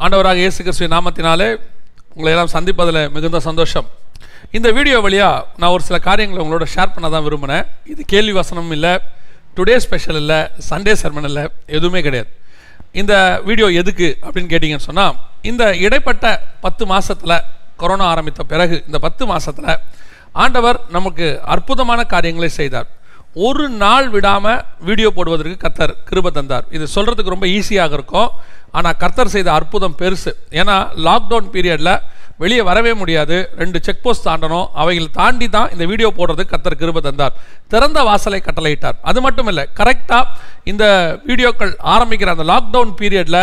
ஆண்டவராக இயேசு கிறிஸ்துவின் நாமத்தினாலே உங்களை எல்லாம் சந்திப்பதில் மிகுந்த சந்தோஷம் இந்த வீடியோ வழியாக நான் ஒரு சில காரியங்களை உங்களோட ஷேர் பண்ண தான் விரும்பினேன் இது கேள்வி வசனம் இல்லை டுடே ஸ்பெஷல் இல்லை சண்டே சர்மன் இல்லை எதுவுமே கிடையாது இந்த வீடியோ எதுக்கு அப்படின்னு கேட்டிங்கன்னு சொன்னால் இந்த இடைப்பட்ட பத்து மாசத்துல கொரோனா ஆரம்பித்த பிறகு இந்த பத்து மாசத்துல ஆண்டவர் நமக்கு அற்புதமான காரியங்களை செய்தார் ஒரு நாள் விடாமல் வீடியோ போடுவதற்கு கர்த்தர் கிருப தந்தார் இது சொல்கிறதுக்கு ரொம்ப ஈஸியாக இருக்கும் ஆனால் கர்த்தர் செய்த அற்புதம் பெருசு ஏன்னா லாக்டவுன் பீரியடில் வெளியே வரவே முடியாது ரெண்டு செக் போஸ்ட் தாண்டணும் அவைகள் தாண்டி தான் இந்த வீடியோ போடுறதுக்கு கர்த்தர் கிருப தந்தார் திறந்த வாசலை கட்டளையிட்டார் அது மட்டும் இல்லை கரெக்டாக இந்த வீடியோக்கள் ஆரம்பிக்கிற அந்த லாக்டவுன் பீரியடில்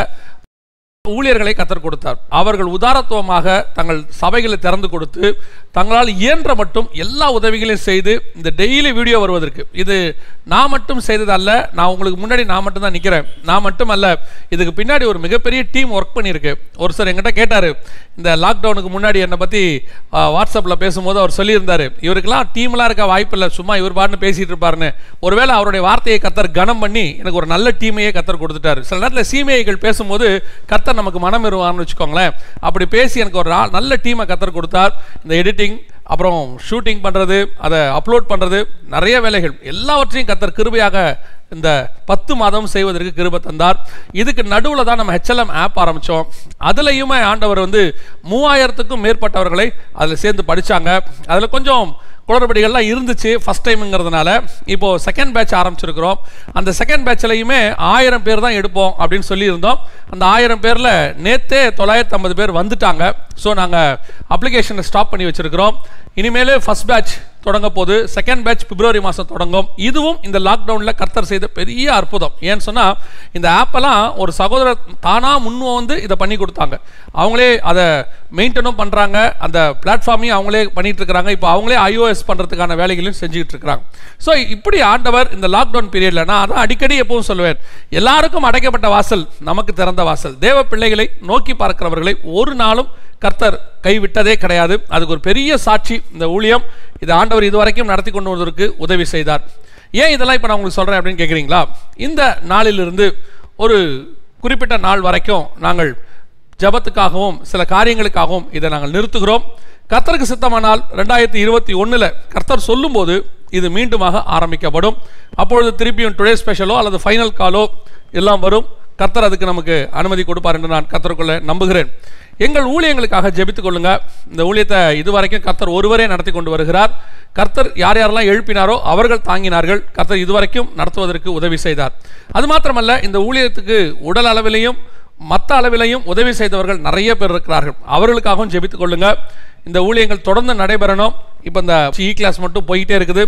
ஊழியர்களை கத்தர் கொடுத்தார் அவர்கள் உதாரத்துவமாக தங்கள் சபைகளை திறந்து கொடுத்து தங்களால் இயன்ற மட்டும் எல்லா உதவிகளையும் செய்து இந்த டெய்லி வீடியோ வருவதற்கு இது நான் மட்டும் செய்தது அல்ல நான் உங்களுக்கு முன்னாடி நான் மட்டும் தான் நிற்கிறேன் நான் மட்டும் அல்ல இதுக்கு பின்னாடி ஒரு மிகப்பெரிய டீம் ஒர்க் பண்ணியிருக்கு ஒரு சார் என்கிட்ட கேட்டார் இந்த லாக்டவுனுக்கு முன்னாடி என்னை பற்றி வாட்ஸ்அப்பில் பேசும்போது அவர் சொல்லியிருந்தார் இவருக்கெல்லாம் டீம்லாம் இருக்க வாய்ப்பு இல்லை சும்மா இவர் பாட்டுன்னு பேசிகிட்டு இருப்பாருன்னு ஒருவேளை அவருடைய வார்த்தையை கத்தர் கனம் பண்ணி எனக்கு ஒரு நல்ல டீமையே கத்தர் கொடுத்துட்டாரு சில நேரத்தில் சீமைகள் பேசும்போது கத்தர் நமக்கு மனம் இருவான்னு வச்சுக்கோங்களேன் அப்படி பேசி எனக்கு ஒரு ஆ- நல்ல டீமை கத்தர் கொடுத்தார் இந்த எடிட்டிங் அப்புறம் ஷூட்டிங் பண்ணுறது அதை அப்லோட் பண்ணுறது நிறைய வேலைகள் எல்லாவற்றையும் கத்தர் கிருபையாக இந்த பத்து மாதம் செய்வதற்கு கிருபை தந்தார் இதுக்கு நடுவில் தான் நம்ம ஹெச்எல்எம் ஆப் ஆரம்பித்தோம் அதுலேயுமே ஆண்டவர் வந்து மூவாயிரத்துக்கும் மேற்பட்டவர்களை அதில் சேர்ந்து படித்தாங்க அதில் கொஞ்சம் குளறுபடிகள்லாம் இருந்துச்சு ஃபஸ்ட் டைமுங்கிறதுனால இப்போது செகண்ட் பேட்ச் ஆரம்பிச்சிருக்கிறோம் அந்த செகண்ட் பேட்ச்லையுமே ஆயிரம் பேர் தான் எடுப்போம் அப்படின்னு சொல்லியிருந்தோம் அந்த ஆயிரம் பேரில் நேற்றே தொள்ளாயிரத்தி ஐம்பது பேர் வந்துட்டாங்க ஸோ நாங்கள் அப்ளிகேஷனை ஸ்டாப் பண்ணி வச்சுருக்கிறோம் இனிமேல் ஃபஸ்ட் பேட்ச் தொடங்க போது செகண்ட் பேட்ச் பிப்ரவரி மாதம் தொடங்கும் இதுவும் இந்த லாக்டவுனில் கர்த்தர் செய்த பெரிய அற்புதம் ஏன்னு சொன்னால் இந்த ஆப்பெல்லாம் ஒரு சகோதரர் தானாக முன் வந்து இதை பண்ணி கொடுத்தாங்க அவங்களே அதை மெயின்டனும் பண்ணுறாங்க அந்த பிளாட்ஃபார்மையும் அவங்களே பண்ணிட்டு இருக்கிறாங்க இப்போ அவங்களே ஐஓஎஸ் பண்ணுறதுக்கான வேலைகளையும் செஞ்சுக்கிட்டு இருக்கிறாங்க ஸோ இப்படி ஆண்டவர் இந்த லாக்டவுன் பீரியடில் நான் அதான் அடிக்கடி எப்பவும் சொல்லுவேன் எல்லாருக்கும் அடைக்கப்பட்ட வாசல் நமக்கு திறந்த வாசல் தேவ பிள்ளைகளை நோக்கி பார்க்கிறவர்களை ஒரு நாளும் கர்த்தர் கைவிட்டதே கிடையாது அதுக்கு ஒரு பெரிய சாட்சி இந்த ஊழியம் இது ஆண்டவர் இதுவரைக்கும் நடத்தி கொண்டு வருவதற்கு உதவி செய்தார் ஏன் இதெல்லாம் இப்போ நான் உங்களுக்கு சொல்கிறேன் அப்படின்னு கேட்குறீங்களா இந்த நாளிலிருந்து ஒரு குறிப்பிட்ட நாள் வரைக்கும் நாங்கள் ஜெபத்துக்காகவும் சில காரியங்களுக்காகவும் இதை நாங்கள் நிறுத்துகிறோம் கர்த்தருக்கு சித்தமானால் ரெண்டாயிரத்தி இருபத்தி ஒன்றில் கர்த்தர் சொல்லும்போது இது மீண்டுமாக ஆரம்பிக்கப்படும் அப்பொழுது திருப்பியும் டுடே ஸ்பெஷலோ அல்லது ஃபைனல் காலோ எல்லாம் வரும் கர்த்தர் அதுக்கு நமக்கு அனுமதி கொடுப்பார் என்று நான் கர்த்தருக்குள்ள நம்புகிறேன் எங்கள் ஊழியங்களுக்காக ஜெபித்துக் கொள்ளுங்க இந்த ஊழியத்தை இதுவரைக்கும் கர்த்தர் ஒருவரே நடத்தி கொண்டு வருகிறார் கர்த்தர் யார் யாரெல்லாம் எழுப்பினாரோ அவர்கள் தாங்கினார்கள் கர்த்தர் இதுவரைக்கும் நடத்துவதற்கு உதவி செய்தார் அது மாத்திரமல்ல இந்த ஊழியத்துக்கு உடல் அளவிலையும் மற்ற அளவிலையும் உதவி செய்தவர்கள் நிறைய பேர் இருக்கிறார்கள் அவர்களுக்காகவும் ஜெபித்துக் கொள்ளுங்க இந்த ஊழியங்கள் தொடர்ந்து நடைபெறணும் இப்போ இந்த இ கிளாஸ் மட்டும் போயிட்டே இருக்குது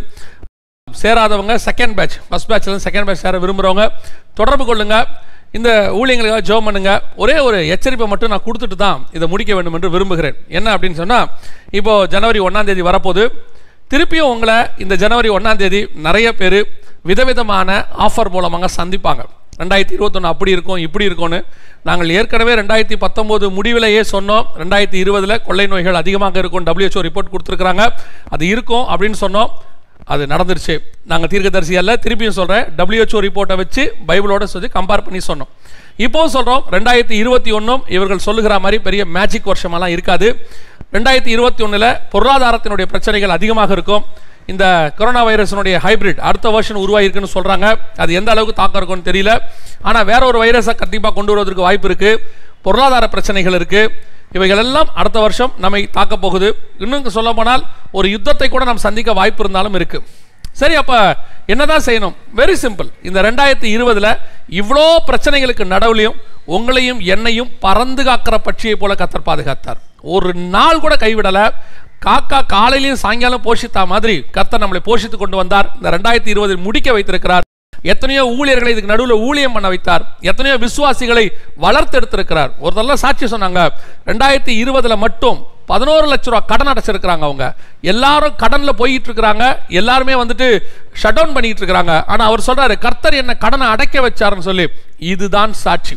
சேராதவங்க செகண்ட் பேட்ச் ஃபர்ஸ்ட் பேட்ச்ல செகண்ட் பேட்ச் சேர விரும்புகிறவங்க தொடர்பு கொள்ளுங்க இந்த ஊழியங்களுக்காக ஜெபம் பண்ணுங்க ஒரே ஒரு எச்சரிப்பை மட்டும் நான் கொடுத்துட்டு தான் இதை முடிக்க வேண்டும் என்று விரும்புகிறேன் என்ன அப்படின்னு சொன்னால் இப்போ ஜனவரி ஒன்றாம் தேதி வரப்போகுது திருப்பியும் உங்களை இந்த ஜனவரி ஒன்றாம் தேதி நிறைய பேர் விதவிதமான ஆஃபர் மூலமாக சந்திப்பாங்க ரெண்டாயிரத்தி இருபத்தொன்று அப்படி இருக்கும் இப்படி இருக்கும்னு நாங்கள் ஏற்கனவே ரெண்டாயிரத்தி பத்தொம்போது முடிவிலேயே சொன்னோம் ரெண்டாயிரத்தி இருபதில் கொள்ளை நோய்கள் அதிகமாக இருக்கும் WHO ரிப்போர்ட் கொடுத்துருக்குறாங்க அது இருக்கும் அப்படின்னு சொன்னோம் அது நடந்துருச்சு நாங்கள் தீர்க்கதரிசி அல்ல திருப்பியும் சொல்கிறேன் WHO ரிப்போர்ட்டை வச்சு பைபிளோட சொல்லி கம்பேர் பண்ணி சொன்னோம் இப்போ சொல்கிறோம் ரெண்டாயிரத்தி இருபத்தி ஒன்றும் இவர்கள் சொல்லுகிற மாதிரி பெரிய மேஜிக் வருஷமெல்லாம் இருக்காது ரெண்டாயிரத்தி இருபத்தி ஒன்றில் பொருளாதாரத்தினுடைய பிரச்சனைகள் அதிகமாக இருக்கும் இந்த கொரோனா வைரஸினுடைய ஹைபிரிட் அடுத்த வருஷன் உருவாகிருக்குன்னு சொல்கிறாங்க அது எந்த அளவுக்கு தாக்கம் இருக்கும்னு தெரியல ஆனால் வேற ஒரு வைரஸை கண்டிப்பாக கொண்டு வருவதற்கு வாய்ப்பு இருக்குது பொருளாதார பிரச்சனைகள் இருக்குது இவைகள் எல்லாம் அடுத்த வருஷம் நம்மை தாக்க போகுது இன்னும் சொல்ல போனால் ஒரு யுத்தத்தை கூட நாம் சந்திக்க வாய்ப்பு இருந்தாலும் இருக்கு சரி அப்ப என்னதான் செய்யணும் வெரி சிம்பிள் இந்த ரெண்டாயிரத்தி இருபதுல இவ்வளோ பிரச்சனைகளுக்கு நடுவுலையும் உங்களையும் என்னையும் பறந்து காக்கிற பட்சியை போல கத்தர் பாதுகாத்தார் ஒரு நாள் கூட கைவிடல காக்கா காலையிலையும் சாயங்காலம் போஷித்தா மாதிரி கத்தர் நம்மளை போஷித்து கொண்டு வந்தார் இந்த ரெண்டாயிரத்தி இருபதில் முடிக்க வைத்திருக்கிறார் எத்தனையோ ஊழியர்களை இதுக்கு நடுவில் ஊழியம் பண்ண வைத்தார் எத்தனையோ விசுவாசிகளை வளர்த்தெடுத்திருக்கிறார் ஒருத்தரெல்லாம் சாட்சி சொன்னாங்க ரெண்டாயிரத்தி இருபதுல மட்டும் பதினோரு லட்ச ரூபா கடன் அடைச்சிருக்கிறாங்க அவங்க எல்லாரும் கடன்ல போயிட்டு இருக்கிறாங்க எல்லாருமே வந்துட்டு ஷட் டவுன் பண்ணிட்டு இருக்கிறாங்க ஆனா அவர் சொல்றாரு கர்த்தர் என்ன கடனை அடைக்க வச்சாருன்னு சொல்லி இதுதான் சாட்சி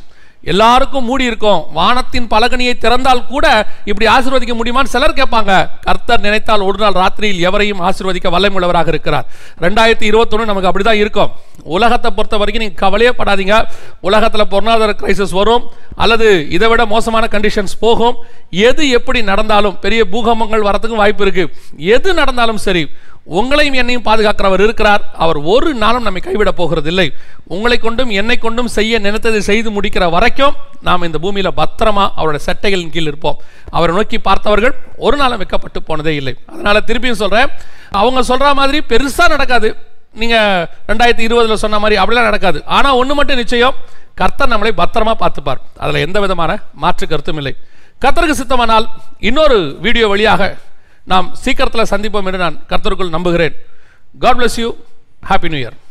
எல்லாருக்கும் மூடி இருக்கும் வானத்தின் பலகனியை திறந்தால் கூட இப்படி ஆசீர்வதிக்க முடியுமான்னு சிலர் கேட்பாங்க கர்த்தர் நினைத்தால் ஒரு நாள் ராத்திரியில் எவரையும் ஆசீர்வதிக்க வல்லமுள்ளவராக இருக்கிறார் ரெண்டாயிரத்தி இருபத்தொன்னு நமக்கு அப்படிதான் இருக்கும் உலகத்தை பொறுத்த வரைக்கும் நீங்க கவலையே படாதீங்க உலகத்தில் பொருளாதார கிரைசிஸ் வரும் அல்லது இதை விட மோசமான கண்டிஷன்ஸ் போகும் எது எப்படி நடந்தாலும் பெரிய பூகம்பங்கள் வரதுக்கும் வாய்ப்பு இருக்கு எது நடந்தாலும் சரி உங்களையும் என்னையும் பாதுகாக்கிறவர் இருக்கிறார் அவர் ஒரு நாளும் நம்மை கைவிட போகிறதில்லை உங்களை கொண்டும் என்னை கொண்டும் செய்ய நினைத்ததை செய்து முடிக்கிற வரைக்கும் நாம் இந்த பூமியில பத்திரமா அவருடைய சட்டைகளின் கீழ் இருப்போம் அவரை நோக்கி பார்த்தவர்கள் ஒரு நாளும் வைக்கப்பட்டு போனதே இல்லை அதனால திருப்பியும் சொல்றேன் அவங்க சொல்ற மாதிரி பெருசா நடக்காது நீங்க ரெண்டாயிரத்தி இருபதுல சொன்ன மாதிரி அப்படிலாம் நடக்காது ஆனா ஒண்ணு மட்டும் நிச்சயம் கர்த்தர் நம்மளை பத்திரமா பார்த்துப்பார் அதுல எந்த விதமான மாற்று கருத்தும் இல்லை கர்த்தருக்கு சித்தமானால் இன்னொரு வீடியோ வழியாக நாம் சீக்கிரத்தில் சந்திப்போம் என்று நான் கர்த்தருக்குள் நம்புகிறேன் God bless you happy new year